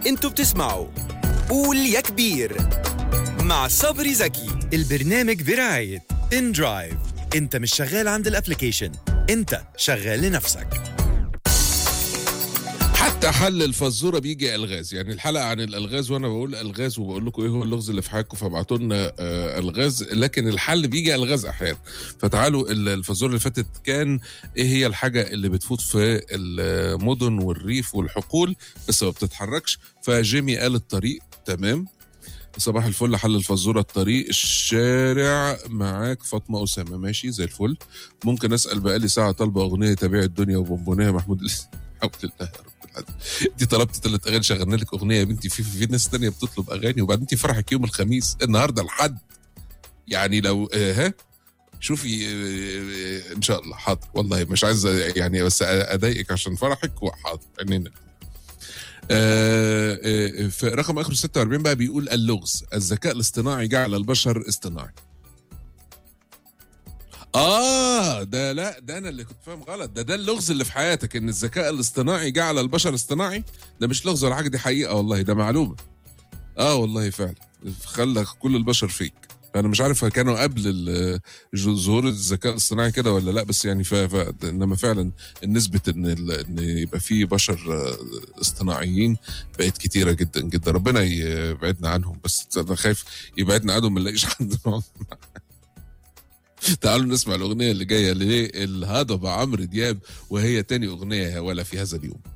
انتوا بتسمعوا قول يا كبير مع صبري زكي البرنامج برعاية ان درايف انت مش شغال عند الابليكيشن انت شغال لنفسك حتى حل الفزوره بيجي الغاز يعني الحلقه عن الالغاز وانا بقول الغاز وبقول لكم ايه هو اللغز اللي في حياتكم فابعتوا لنا آه، الغاز لكن الحل بيجي الغاز احيانا فتعالوا ال- الفزوره اللي فاتت كان ايه هي الحاجه اللي بتفوت في المدن والريف والحقول بس ما بتتحركش فجيمي قال الطريق تمام صباح الفل حل الفزوره الطريق الشارع معاك فاطمه اسامه ماشي زي الفل ممكن اسال بقالي ساعه طالبه اغنيه تبيع الدنيا وبونبونيه محمود حول الله يا رب العالمين انت طلبت ثلاث اغاني شغلنا لك اغنيه يا بنتي في, في, في ناس تانية بتطلب اغاني وبعدين انت فرحك يوم الخميس النهارده الحد يعني لو آه ها شوفي آه، آه، ان شاء الله حاضر والله مش عايز يعني بس اضايقك عشان فرحك وحاضر عينينا آه، آه، في رقم اخر 46 بقى بيقول اللغز الذكاء الاصطناعي جعل البشر اصطناعي اه ده لا ده انا اللي كنت فاهم غلط ده ده اللغز اللي في حياتك ان الذكاء الاصطناعي جعل البشر اصطناعي ده مش لغز ولا حاجه دي حقيقه والله ده معلومه اه والله فعلا خلى كل البشر فيك انا مش عارف كانوا قبل ال- ظهور الذكاء الاصطناعي كده ولا لا بس يعني ف... ف... انما فعلا نسبه ان ال... ان يبقى في بشر آه، اصطناعيين بقت كتيره جدا جدا ربنا يبعدنا عنهم بس انا خايف يبعدنا عنهم ما نلاقيش حد نقعد معاه. تعالوا نسمع الاغنيه اللي جايه للهضبه عمرو دياب وهي تاني اغنيه يا ولا في هذا اليوم